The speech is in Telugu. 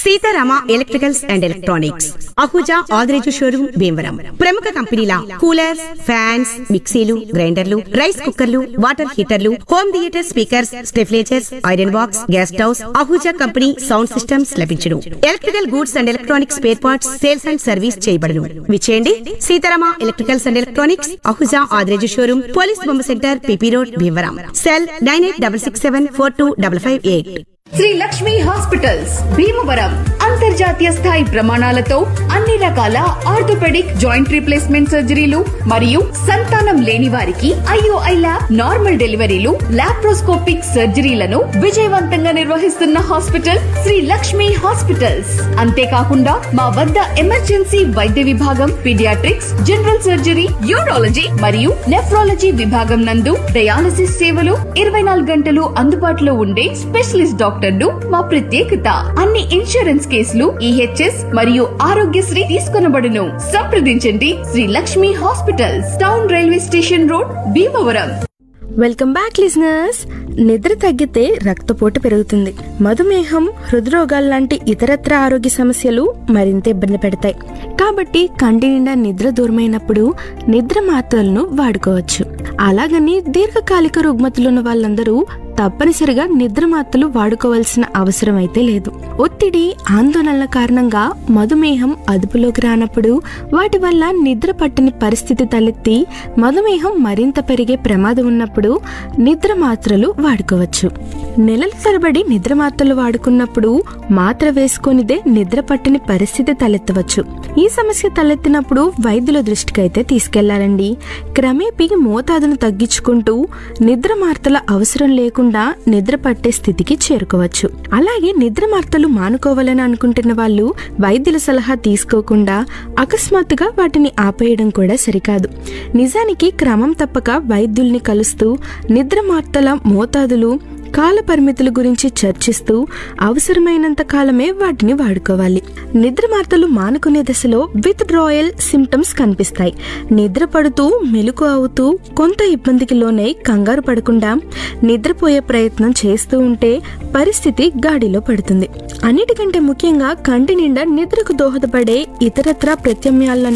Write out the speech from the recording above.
Sitarama electricals and electronics Ahuja Adireju showroom Bhimavaram ప్రముఖ కంపెనీల కూలర్స్ ఫ్యాన్స్ మిక్సీలు గ్రైండర్లు రైస్ కుక్కర్లు వాటర్ హీటర్లు హోమ్ థియేటర్ స్పీకర్స్ స్టెఫ్లేచర్స్ iron box gas stoves Ahuja company sound systems లభించును electrical goods and electronics spare parts sales and service చేయబడును విచేయండి Sitarama electricals and electronics Ahuja Adireju showroom police బొమ్మ centre PP road Bhimavaram cell nine eight double six seven four two double five eight Sri Lakshmi hospitals Bhimavaram అంతర్జాతీయ స్థాయి ప్రమాణాలతో అన్ని రకాల ఆర్థోపెడిక్ జాయింట్ రీప్లేస్మెంట్ సర్జరీలు మరియు సంతానం లేని వారికి ఐఓఐ ల్యాబ్ నార్మల్ డెలివరీలు లాప్రోస్కోపిక్ సర్జరీలను విజయవంతంగా నిర్వహిస్తున్న హాస్పిటల్ శ్రీ లక్ష్మి హాస్పిటల్స్ అంతేకాకుండా మా వద్ద ఎమర్జెన్సీ వైద్య విభాగం పీడియాట్రిక్స్ జనరల్ సర్జరీ యూరాలజీ మరియు నెఫ్రాలజీ విభాగం నందు డయాలసిస్ సేవలు ఇరవై నాలుగు గంటలు అందుబాటులో ఉండే స్పెషలిస్ట్ డాక్టర్లు మా ప్రత్యేకత అన్ని ఇన్సూరెన్స్ కేసులు ఈహెచ్ఎస్ మరియు ఆరోగ్యశ్రీ తీసుకొనబడును సంప్రదించండి Shri Lakshmi hospitals town railway station road Bhimavaram welcome back listeners నిద్ర తగ్గితే రక్తపోటు పెరుగుతుంది మధుమేహం హృద్రోగాలు లాంటి ఇతరత్ర ఆరోగ్య సమస్యలు మరింత ఇబ్బంది పెడతాయి కాబట్టి కంటి నిండా నిద్ర దూరమైనప్పుడు నిద్ర మాత్రలను వాడుకోవచ్చు అలాగని దీర్ఘకాలిక రుగ్మతులున్న వాళ్ళందరూ తప్పనిసరిగా నిద్ర మాత్రలు వాడుకోవాల్సిన అవసరం అయితే లేదు ఒత్తిడి ఆందోళనల కారణంగా మధుమేహం అదుపులోకి రానప్పుడు వాటి వల్ల నిద్ర పట్టని పరిస్థితి తలెత్తి మధుమేహం మరింత పెరిగే ప్రమాదం ఉన్నప్పుడు నిద్ర మాత్రలు వాడుకోవచ్చు నెలల తరబడి నిద్ర మాత్రలు వాడుకున్నప్పుడు మాత్ర వేసుకొనిదే నిద్ర పట్టని పరిస్థితి తలెత్తవచ్చు ఈ సమస్య తలెత్తినప్పుడు వైద్యుల దృష్టికి అయితే తీసుకెళ్లాలండి క్రమేపీ మోతాదును తగ్గించుకుంటూ నిద్ర మార్తల అవసరం లేకుండా నిద్ర పట్టే స్థితికి చేరుకోవచ్చు అలాగే నిద్ర మార్తలు మానుకోవాలని అనుకుంటున్న వాళ్ళు వైద్యుల సలహా తీసుకోకుండా అకస్మాత్తుగా వాటిని ఆపేయడం కూడా సరికాదు నిజానికి క్రమం తప్పక వైద్యుల్ని కలుస్తూ నిద్ర మార్తల మోతాదులు కాల పరిమితుల గురించి చర్చిస్తూ అవసరమైనంత కాలమే వాటిని వాడుకోవాలి నిద్ర మార్తలు మానుకునే దశలో విత్ డ్రాయల్ సిమ్టమ్స్ కనిపిస్తాయి నిద్ర పడుతూ మెలకు అవుతూ కొంత ఇబ్బందికి లోనై కంగారు పడకుండా నిద్రపోయే ప్రయత్నం చేస్తూ ఉంటే పరిస్థితి గాడిలో పడుతుంది అన్నిటికంటే ముఖ్యంగా కంటి నిండా నిద్రకు దోహదపడే ఇతరత్రా ప్రత్యామ్నాయాలను